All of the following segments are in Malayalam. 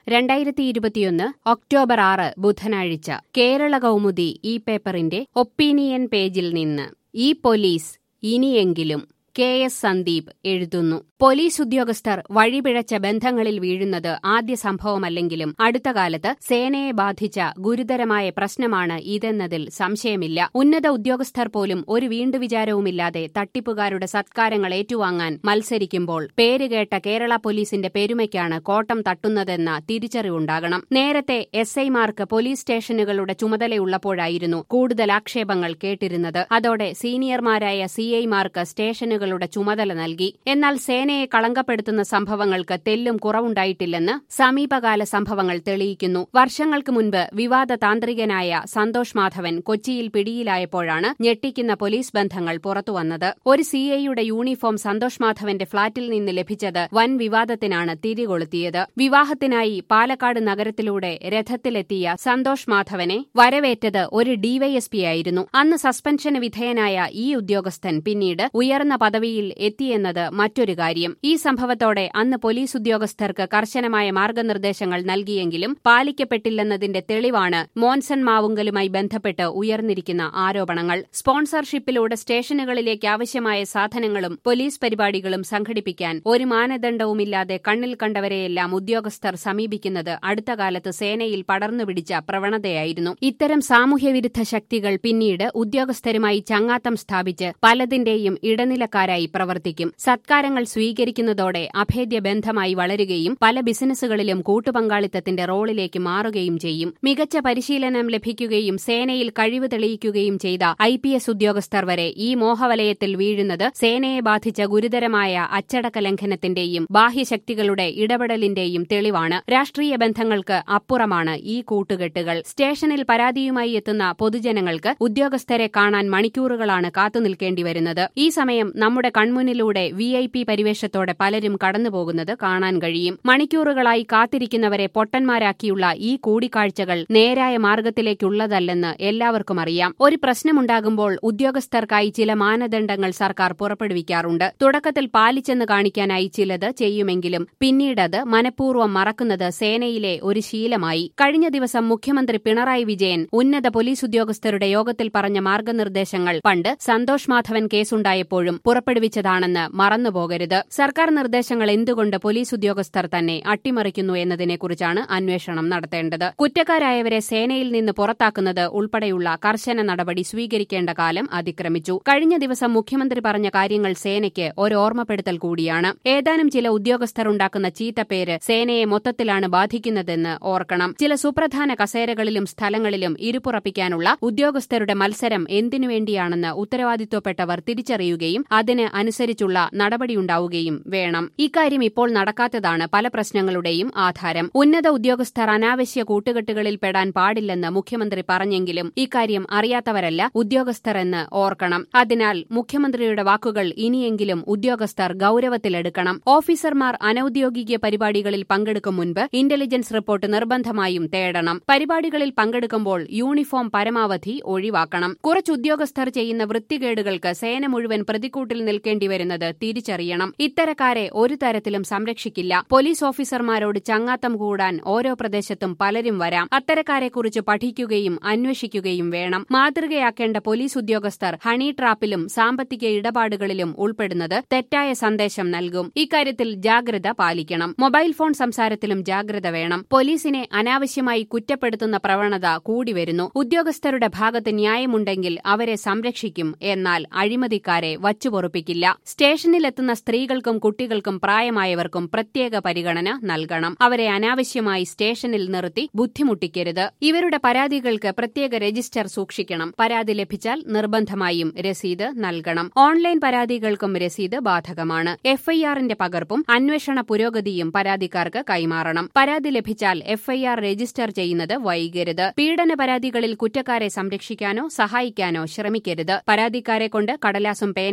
രണ്ടായിരത്തി ഇരുപത്തിയൊന്ന് ഒക്ടോബർ ആറ് ബുധനാഴ്ച കേരള കൗമുദി ഈ പേപ്പറിന്റെ ഒപ്പീനിയൻ പേജിൽ നിന്ന് ഈ പോലീസ് ഇനിയെങ്കിലും കെ എസ് സന്ദീപ് എഴുതുന്നു പോലീസ് ഉദ്യോഗസ്ഥർ വഴിപിഴച്ച ബന്ധങ്ങളിൽ വീഴുന്നത് ആദ്യ സംഭവമല്ലെങ്കിലും അടുത്ത കാലത്ത് സേനയെ ബാധിച്ച ഗുരുതരമായ പ്രശ്നമാണ് ഇതെന്നതിൽ സംശയമില്ല ഉന്നത ഉദ്യോഗസ്ഥർ പോലും ഒരു വീണ്ടുവിചാരവുമില്ലാതെ തട്ടിപ്പുകാരുടെ സത്കാരങ്ങൾ ഏറ്റുവാങ്ങാൻ മത്സരിക്കുമ്പോൾ പേരുകേട്ട കേരള പോലീസിന്റെ പെരുമയ്ക്കാണ് കോട്ടം തട്ടുന്നതെന്ന തിരിച്ചറിവുണ്ടാകണം നേരത്തെ എസ് ഐമാർക്ക് പോലീസ് സ്റ്റേഷനുകളുടെ ചുമതലയുള്ളപ്പോഴായിരുന്നു കൂടുതൽ ആക്ഷേപങ്ങൾ കേട്ടിരുന്നത് അതോടെ സീനിയർമാരായ സി ഐമാർക്ക് സ്റ്റേഷനുകളുടെ ചുമതല നൽകി എന്നാൽ സേനയെ കളങ്കപ്പെടുത്തുന്ന സംഭവങ്ങൾക്ക് തെല്ലും കുറവുണ്ടായിട്ടില്ലെന്ന് സമീപകാല സംഭവങ്ങൾ തെളിയിക്കുന്നു വർഷങ്ങൾക്ക് മുൻപ് വിവാദ താന്ത്രികനായ സന്തോഷ് മാധവൻ കൊച്ചിയിൽ പിടിയിലായപ്പോഴാണ് ഞെട്ടിക്കുന്ന പോലീസ് ബന്ധങ്ങൾ പുറത്തുവന്നത് ഒരു സിഐയുടെ യൂണിഫോം സന്തോഷ് മാധവന്റെ ഫ്ളാറ്റിൽ നിന്ന് ലഭിച്ചത് വൻ വിവാദത്തിനാണ് തിരികൊളുത്തിയത് വിവാഹത്തിനായി പാലക്കാട് നഗരത്തിലൂടെ രഥത്തിലെത്തിയ സന്തോഷ് മാധവനെ വരവേറ്റത് ഒരു ഡിവൈഎസ്പിയായിരുന്നു അന്ന് സസ്പെൻഷന് വിധേയനായ ഈ ഉദ്യോഗസ്ഥൻ പിന്നീട് ഉയർന്ന പദവിയിൽ എത്തിയെന്നത് മറ്റൊരു കാര്യം ഈ സംഭവത്തോടെ അന്ന് പോലീസ് ഉദ്യോഗസ്ഥർക്ക് കർശനമായ മാർഗനിർദ്ദേശങ്ങൾ നൽകിയെങ്കിലും പാലിക്കപ്പെട്ടില്ലെന്നതിന്റെ തെളിവാണ് മോൻസൺ മാവുങ്കലുമായി ബന്ധപ്പെട്ട് ഉയർന്നിരിക്കുന്ന ആരോപണങ്ങൾ സ്പോൺസർഷിപ്പിലൂടെ സ്റ്റേഷനുകളിലേക്ക് ആവശ്യമായ സാധനങ്ങളും പോലീസ് പരിപാടികളും സംഘടിപ്പിക്കാൻ ഒരു മാനദണ്ഡവുമില്ലാതെ കണ്ണിൽ കണ്ടവരെയെല്ലാം ഉദ്യോഗസ്ഥർ സമീപിക്കുന്നത് അടുത്ത കാലത്ത് സേനയിൽ പടർന്നുപിടിച്ച പ്രവണതയായിരുന്നു ഇത്തരം സാമൂഹ്യവിരുദ്ധ ശക്തികൾ പിന്നീട് ഉദ്യോഗസ്ഥരുമായി ചങ്ങാത്തം സ്ഥാപിച്ച് പലതിന്റെയും ഇടനിലക്കാരായി പ്രവർത്തിക്കും സത്കാരങ്ങൾ സ്വീകരിക്കുന്നതോടെ അഭേദ്യ ബന്ധമായി വളരുകയും പല ബിസിനസ്സുകളിലും കൂട്ടുപങ്കാളിത്തത്തിന്റെ റോളിലേക്ക് മാറുകയും ചെയ്യും മികച്ച പരിശീലനം ലഭിക്കുകയും സേനയിൽ കഴിവ് തെളിയിക്കുകയും ചെയ്ത ഐ പി എസ് ഉദ്യോഗസ്ഥർ വരെ ഈ മോഹവലയത്തിൽ വീഴുന്നത് സേനയെ ബാധിച്ച ഗുരുതരമായ അച്ചടക്ക ലംഘനത്തിന്റെയും ബാഹ്യശക്തികളുടെ ഇടപെടലിന്റെയും തെളിവാണ് രാഷ്ട്രീയ ബന്ധങ്ങൾക്ക് അപ്പുറമാണ് ഈ കൂട്ടുകെട്ടുകൾ സ്റ്റേഷനിൽ പരാതിയുമായി എത്തുന്ന പൊതുജനങ്ങൾക്ക് ഉദ്യോഗസ്ഥരെ കാണാൻ മണിക്കൂറുകളാണ് കാത്തുനിൽക്കേണ്ടി വരുന്നത് ഈ സമയം നമ്മുടെ കൺമുന്നിലൂടെ വി ഐ പി പരിവേഷത്തോടെ പലരും കടന്നുപോകുന്നത് കാണാൻ കഴിയും മണിക്കൂറുകളായി കാത്തിരിക്കുന്നവരെ പൊട്ടന്മാരാക്കിയുള്ള ഈ കൂടിക്കാഴ്ചകൾ നേരായ മാർഗത്തിലേക്കുള്ളതല്ലെന്ന് എല്ലാവർക്കും അറിയാം ഒരു പ്രശ്നമുണ്ടാകുമ്പോൾ ഉദ്യോഗസ്ഥർക്കായി ചില മാനദണ്ഡങ്ങൾ സർക്കാർ പുറപ്പെടുവിക്കാറുണ്ട് തുടക്കത്തിൽ പാലിച്ചെന്ന് കാണിക്കാനായി ചിലത് ചെയ്യുമെങ്കിലും പിന്നീടത് മനഃപൂർവ്വം മറക്കുന്നത് സേനയിലെ ഒരു ശീലമായി കഴിഞ്ഞ ദിവസം മുഖ്യമന്ത്രി പിണറായി വിജയൻ ഉന്നത പോലീസ് ഉദ്യോഗസ്ഥരുടെ യോഗത്തിൽ പറഞ്ഞ മാർഗനിർദ്ദേശങ്ങൾ പണ്ട് സന്തോഷ് മാധവൻ കേസുണ്ടായപ്പോഴും പുറപ്പെടുവിച്ചതാണെന്ന് മറന്നുപോകരുത് സർക്കാർ നിർദ്ദേശങ്ങൾ എന്തുകൊണ്ട് പോലീസ് ഉദ്യോഗസ്ഥർ തന്നെ അട്ടിമറിക്കുന്നു എന്നതിനെക്കുറിച്ചാണ് അന്വേഷണം നടത്തേണ്ടത് കുറ്റക്കാരായവരെ സേനയിൽ നിന്ന് പുറത്താക്കുന്നത് ഉൾപ്പെടെയുള്ള കർശന നടപടി സ്വീകരിക്കേണ്ട കാലം അതിക്രമിച്ചു കഴിഞ്ഞ ദിവസം മുഖ്യമന്ത്രി പറഞ്ഞ കാര്യങ്ങൾ സേനയ്ക്ക് ഒരു ഓർമ്മപ്പെടുത്തൽ കൂടിയാണ് ഏതാനും ചില ഉദ്യോഗസ്ഥർ ഉണ്ടാക്കുന്ന ചീത്തപ്പേര് സേനയെ മൊത്തത്തിലാണ് ബാധിക്കുന്നതെന്ന് ഓർക്കണം ചില സുപ്രധാന കസേരകളിലും സ്ഥലങ്ങളിലും ഇരുപ്പുറപ്പിക്കാനുള്ള ഉദ്യോഗസ്ഥരുടെ മത്സരം എന്തിനുവേണ്ടിയാണെന്ന് ഉത്തരവാദിത്വപ്പെട്ടവർ തിരിച്ചറിയുകയും അതിന് അനുസരിച്ചുള്ള നടപടിയുണ്ടാവുകയും വേണം ഇക്കാര്യം ഇപ്പോൾ നടക്കാത്തതാണ് പല പ്രശ്നങ്ങളുടെയും ആധാരം ഉന്നത ഉദ്യോഗസ്ഥർ അനാവശ്യ കൂട്ടുകെട്ടുകളിൽ പെടാൻ പാടില്ലെന്ന് മുഖ്യമന്ത്രി പറഞ്ഞെങ്കിലും ഇക്കാര്യം അറിയാത്തവരല്ല ഉദ്യോഗസ്ഥർ എന്ന് ഓർക്കണം അതിനാൽ മുഖ്യമന്ത്രിയുടെ വാക്കുകൾ ഇനിയെങ്കിലും ഉദ്യോഗസ്ഥർ ഗൌരവത്തിലെടുക്കണം ഓഫീസർമാർ അനൌദ്യോഗിക പരിപാടികളിൽ പങ്കെടുക്കും മുൻപ് ഇന്റലിജൻസ് റിപ്പോർട്ട് നിർബന്ധമായും തേടണം പരിപാടികളിൽ പങ്കെടുക്കുമ്പോൾ യൂണിഫോം പരമാവധി ഒഴിവാക്കണം കുറച്ച് ഉദ്യോഗസ്ഥർ ചെയ്യുന്ന വൃത്തികേടുകൾക്ക് സേന മുഴുവൻ പ്രതിക്കൂട്ടിൽ നിൽക്കേണ്ടി വരുന്നത് തിരിച്ചറിയണം ഇത്തരക്കാരെ ഒരു തരത്തിലും സംരക്ഷിക്കില്ല പോലീസ് ഓഫീസർമാരോട് ചങ്ങാത്തം കൂടാൻ ഓരോ പ്രദേശത്തും പലരും വരാം അത്തരക്കാരെക്കുറിച്ച് പഠിക്കുകയും അന്വേഷിക്കുകയും വേണം മാതൃകയാക്കേണ്ട പോലീസ് ഉദ്യോഗസ്ഥർ ഹണി ട്രാപ്പിലും സാമ്പത്തിക ഇടപാടുകളിലും ഉൾപ്പെടുന്നത് തെറ്റായ സന്ദേശം നൽകും ഇക്കാര്യത്തിൽ ജാഗ്രത പാലിക്കണം മൊബൈൽ ഫോൺ സംസാരത്തിലും ജാഗ്രത വേണം പോലീസിനെ അനാവശ്യമായി കുറ്റപ്പെടുത്തുന്ന പ്രവണത കൂടിവരുന്നു ഉദ്യോഗസ്ഥരുടെ ഭാഗത്ത് ന്യായമുണ്ടെങ്കിൽ അവരെ സംരക്ഷിക്കും എന്നാൽ അഴിമതിക്കാരെ വച്ചുപൊറുപ്പിക്കില്ല സ്റ്റേഷനിലെത്തുന്ന സ്ത്രീകൾക്കും കുട്ടികൾക്കും പ്രായമായവർക്കും പ്രത്യേക പരിഗണന നൽകണം അവരെ അനാവശ്യമായി സ്റ്റേഷനിൽ നിർത്തി ബുദ്ധിമുട്ടിക്കരുത് ഇവരുടെ പരാതികൾക്ക് പ്രത്യേക രജിസ്റ്റർ സൂക്ഷിക്കണം പരാതി ലഭിച്ചാൽ നിർബന്ധമായും രസീത് നൽകണം ഓൺലൈൻ പരാതികൾക്കും രസീത് ബാധകമാണ് എഫ്ഐആറിന്റെ പകർപ്പും അന്വേഷണ പുരോഗതിയും പരാതിക്കാർക്ക് കൈമാറണം പരാതി ലഭിച്ചാൽ എഫ്ഐആർ രജിസ്റ്റർ ചെയ്യുന്നത് വൈകരുത് പീഡന പരാതികളിൽ കുറ്റക്കാരെ സംരക്ഷിക്കാനോ സഹായിക്കാനോ ശ്രമിക്കരുത് പരാതിക്കാരെ കൊണ്ട് കടലാസും പേനയും വാങ്ങി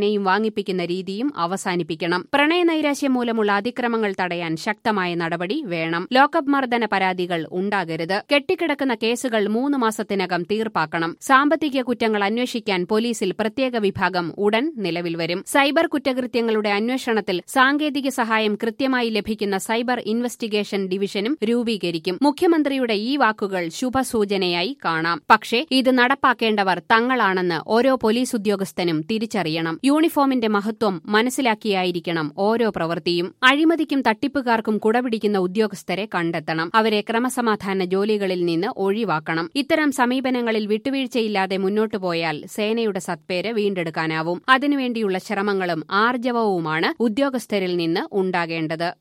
വാങ്ങിപ്പിക്കുന്ന രീതിയും അവസാനിപ്പിക്കണം പ്രണയനൈരാശ്യം മൂലമുള്ള അതിക്രമങ്ങൾ തടയാൻ ശക്തമായ നടപടി വേണം ലോക്കപ്പ് മർദ്ദന പരാതികൾ ഉണ്ടാകരുത് കെട്ടിക്കിടക്കുന്ന കേസുകൾ മൂന്ന് മാസത്തിനകം തീർപ്പാക്കണം സാമ്പത്തിക കുറ്റങ്ങൾ അന്വേഷിക്കാൻ പോലീസിൽ പ്രത്യേക വിഭാഗം ഉടൻ നിലവിൽ വരും സൈബർ കുറ്റകൃത്യങ്ങളുടെ അന്വേഷണത്തിൽ സാങ്കേതിക സഹായം കൃത്യമായി ലഭിക്കുന്ന സൈബർ ഇൻവെസ്റ്റിഗേഷൻ ഡിവിഷനും രൂപീകരിക്കും മുഖ്യമന്ത്രിയുടെ ഈ വാക്കുകൾ ശുഭസൂചനയായി കാണാം പക്ഷേ ഇത് നടപ്പാക്കേണ്ടവർ തങ്ങളാണെന്ന് ഓരോ പോലീസ് ഉദ്യോഗസ്ഥനും തിരിച്ചറിയണം യൂണിഫോമിന്റെ മഹത്വം മനസ്സിലാക്കിയായിരിക്കണം ഓരോ പ്രവൃത്തിയും അഴിമതിക്കും തട്ടിപ്പുകാർക്കും കുടപിടിക്കുന്ന ഉദ്യോഗസ്ഥരെ കണ്ടെത്തണം അവരെ ക്രമസമാധാന ജോലികളിൽ നിന്ന് ഒഴിവാക്കണം ഇത്തരം സമീപനങ്ങളിൽ വിട്ടുവീഴ്ചയില്ലാതെ മുന്നോട്ടു പോയാൽ സേനയുടെ സത്പേര് വീണ്ടെടുക്കാനാവും അതിനുവേണ്ടിയുള്ള ശ്രമങ്ങളും ആർജവവുമാണ് ഉദ്യോഗസ്ഥരിൽ നിന്ന് ഉണ്ടാകേണ്ടത്